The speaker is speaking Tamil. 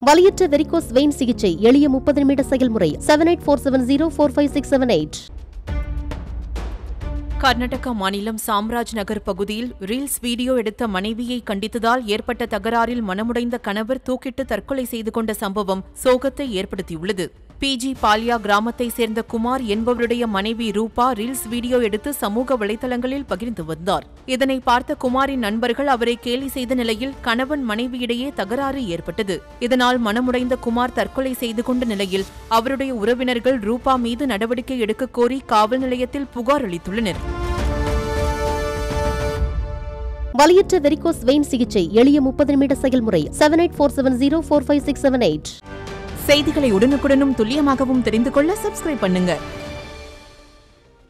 வலியற்ற வெரிகோஸ் வெயின் சிகிச்சை எளிய முப்பது நிமிட செயல்முறை seven eight four seven zero four five six seven eight Karnataka மாநிலம் சாம்ராஜ் நகர் பகுதியில் ரீல்ஸ் வீடியோ எடுத்த மனைவியை கண்டித்ததால் ஏற்பட்ட தகராறில் மனமுடைந்த கணவர் தூக்கிட்டு தற்கொலை செய்து கொண்ட சம்பவம் சோகத்தை ஏற்படுத்தியுள்ளது பிஜி பாலியா கிராமத்தைச் சேர்ந்த குமார் என்பவருடைய மனைவி ரூபா ரீல்ஸ் வீடியோ எடுத்து சமூக வலைதளங்களில் பகிர்ந்து வந்தார் இதனை பார்த்த குமாரின் நண்பர்கள் அவரை கேலி செய்த நிலையில் கணவன் மனைவியிடையே தகராறு ஏற்பட்டது இதனால் மனமுடைந்த குமார் தற்கொலை செய்து கொண்ட நிலையில் அவருடைய உறவினர்கள் ரூபா மீது நடவடிக்கை எடுக்கக் கோரி காவல் நிலையத்தில் புகார் அளித்துள்ளனர் வலியற்ற வெரிகோஸ் வெயின் சிகிச்சை எளிய முப்பது நிமிட செயல்முறை seven eight four seven zero four five six seven eight செய்திகளை உடனுக்குடனும் துல்லியமாகவும் தெரிந்து கொள்ள சப்ஸ்கிரைப் பண்ணுங்க